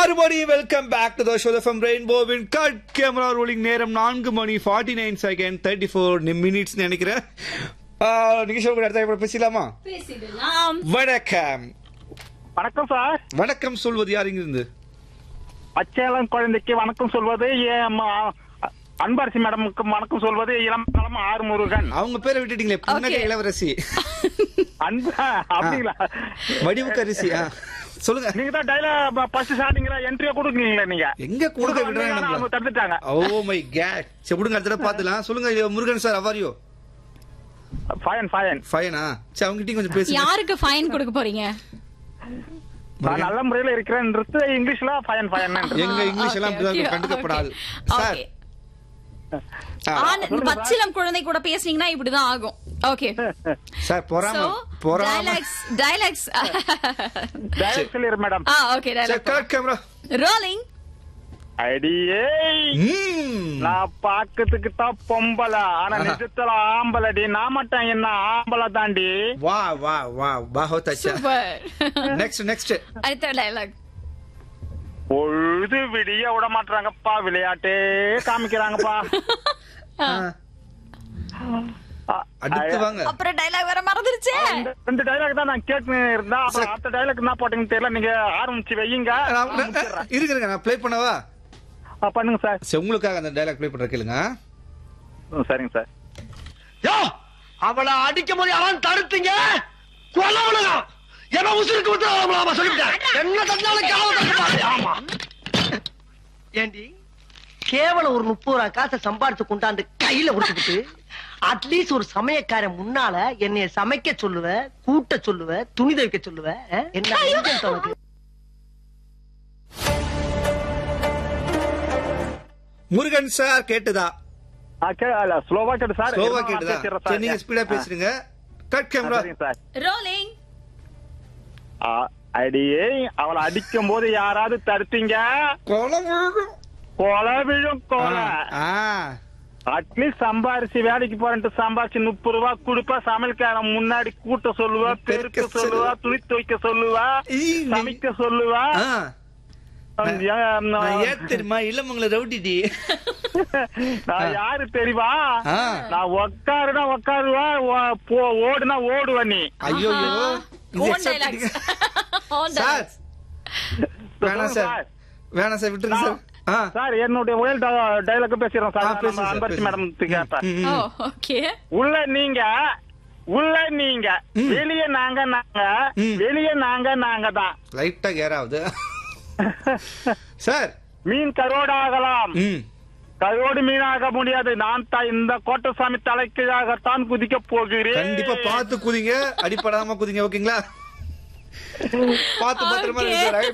everybody welcome back to the show from ரெயின்போவின் cut camera rolling நேரம் நான்கு மணி forty nine second thirty four minutes நினைக்கிறேன் ஆஹ், நீங்க சொல்ல அடுத்த இப்ப பேசலாமா பேசிடலாம் வணக்கம் வணக்கம் சார் வணக்கம் சொல்வது யார் இங்கிருந்து பச்சையளம் குழந்தைக்கு வணக்கம் சொல்வது ஏ- ம- அன்பரசி மேடமுக்கு வணக்கம் சொல்வது இளம் காலம் ஆறு முருகன் அவங்க பேரை விட்டுட்டீங்களே புன்னகை Okay. இளவரசி அன்பு அப்படிங்களா வடிவுக்கரிசி ஆ. சொல்லுங்க நீங்க தான் டைலாக் ஃபர்ஸ்ட் ஸ்டார்டிங்ல என்ட்ரியா கொடுக்கீங்களா நீங்க எங்க கொடுக்க விடுறாங்க அவங்க நம்மள தடுத்துட்டாங்க ஓ மை கேட் சரி விடுங்க அடுத்த தடவை பாத்துலாம் சொல்லுங்க முருகன் சார் அவாரியோ ஃபயன் ஃபயன் ஃபைனா சரி அவங்க கிட்டயும் கொஞ்சம் பேசுங்க யாருக்கு ஃபைன் கொடுக்க போறீங்க நான் நல்ல முறையில இருக்கிறேன்றது இங்கிலீஷ்ல ஃபயன் ஃபயன் எங்க இங்கிலீஷ் எல்லாம் Okay, அப்படிதான் okay, கண்டுக்கப்படாது okay. Sir Okay. ஆ, ஆனா, இந்த பச்சிலம் குழந்தை கூட பேசுனீங்கன்னா இப்படிதான் ஆகும் ஓகே சார் பொறாம சோ பொறாம டைலாக்ஸ் டைலாக்ஸ் டைலாக் சொல்லிரு மேடம் ஆ okay sir dialogue correct camera rolling அடியே நான் பாக்கிறதுக்கு தான் பொம்பளை ஆனா ஆஹா. நிஜத்துல ஆம்பளடி நான் மட்டும் என்ன ஆம்பளை தாண்டி வா வா வா बहुत अच्छा சூப்பர் நெக்ஸ்ட் நெக்ஸ்ட் அடுத்த டைலாக் பொழுது விடிய விட மாட்டாங்கப்பா விளையாட்டே காமிக்கிறாங்கப்பா அ- அடுத்து வாங்க அப்புறம் டைலாக் வர மறந்துருச்சே இந்த ரெண்டு டைலாக் தான் நான் கேட்டு இருந்தா அப்புறம் அடுத்த டைலாக் என்ன போட்டீங்கன்னு தெரியல நீங்க ஆரம்பிச்சு வையுங்க நான் நான் இருங்க இருங்க, நான் ப்ளே பண்ணவா ஆ, பண்ணுங்க சார் சரி உங்களுக்காக அந்த டைலாக் ப்ளே பண்ற கேளுங்க ம், சரிங்க சார் யோ அவளை அடிக்கும் போது யாரும் தடுத்தீங்க கொலை உலகம் என்ன உசுருக்கு விட்டு அவங்கள சொல்லிவிட்டேன் என்ன தந்தாலும் காவல் தடுப்பாரு ஆமா ஏண்டி கேவலம் ஒரு முப்பது ரூபா காசை சம்பாரிச்சு கொண்டாந்து கையில விட்டுக்கிட்டு அட்லீஸ்ட் ஒரு சமயக்காரன் முன்னால என்னைய சமைக்க சொல்லுவ கூட்ட சொல்லுவ துணி துவைக்க சொல்லுவ அஹ்? என்ன நெஞ்சம் தனக்கு? முருகன் சார் கேட்டுதா ஆ, கே- அல்ல, ஸ்லோவா கேட்டு சார் ஸ்லோவா இருங்க, நான் கேட்டுதா பேசிடுறேன் சரி நீங்க சார். ஸ்பீடா ஆ, பேசுறீங்க கட் ஆ, கேமரா சரிங்க சார் ரோலிங் ஆ, அடியே அவளை அடிக்கும் போது யாராவது தடுத்தீங்க கொலை விழுகும். கொலை விழும் கொலை ஆ அட்லீஸ்ட் சம்பாரிச்சு வேலைக்கு போறேன்ட்டு சம்பாரிச்சு முப்பது ரூபா கொடுப்பா சமையல்காரன் முன்னாடி கூட்ட சொல்லுவா பெருக்க பெருக்க சொல்லுவா துணி துவைக்க சொல்லுவா ஈ, நீ- சமைக்க சொல்லுவா ஆ. நான் ஏன் தெரியுமா இளமங்கள ரவுடிடி நான் யாரு தெரியுமா ஆ. நான் உக்காருனா உக்காருவா ஓ- போ- ஓடுனா ஓடுவ நீ ஐயோ own dialogues own sir dialogues வேணாம் சார் வேணாம் சார் விட்டுருங்க சார் ஆ சார் என்னுடைய உயல் டைலாக் பேசுறேன் ஆ, சார் பேசுங்க நம்ம சார், அன்பரசி பேசுங்க. மேடம் கேட்பேன் ம், ஓ ம். ஓகே உள்ள நீங்க உள்ள நீங்க ம். வெளிய நாங்க நாங்க ம். வெளிய நாங்க நாங்க தான் லைட்டா கேர் ஆகுது சார் மீன் கரோடாகலாம் ம் கரோடு மீனாக முடியாது நான் தான் இந்த கோட்டசாமி தலைக்கீழாகத்தான் குதிக்க போகிறேன் கண்டிப்பா பார்த்து குதிங்க அடிப்படாம குதிங்க ஓகேங்களா பார்த்து பத்திரமா Okay. இருங்க சார்